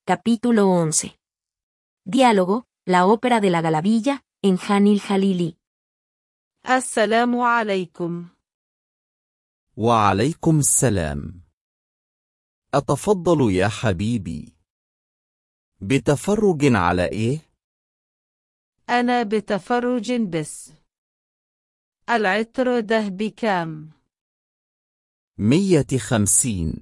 Capítulo 11. Diálogo, la ópera de la Galavilla, en Hanil Jalili. السلام عليكم وعليكم السلام أتفضل يا حبيبي بتفرج على إيه؟ أنا بتفرج بس العطر ده بكام مية خمسين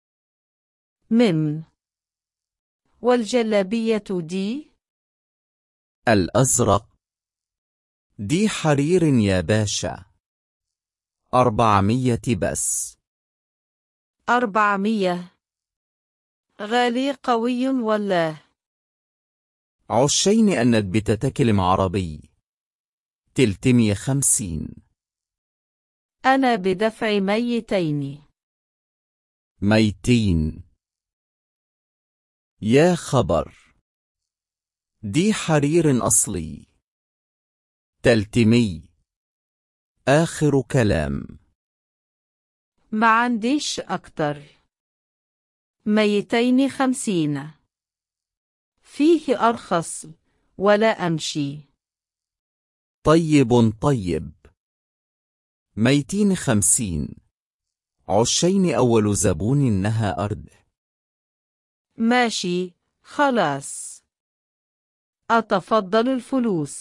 من والجلابية دي الأزرق دي حرير يا باشا أربعمية بس أربعمية غالي قوي والله عشين أنك بتتكلم عربي تلتمية خمسين أنا بدفع ميتين ميتين يا خبر دي حرير أصلي تلتمي آخر كلام ما عنديش أكتر ميتين خمسين فيه أرخص ولا أمشي طيب طيب ميتين خمسين عشين أول زبون نهى أرض ماشي خلاص أتفضل الفلوس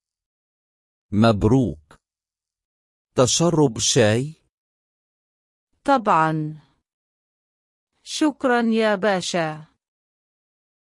مبروك تشرب شاي طبعا شكرا يا باشا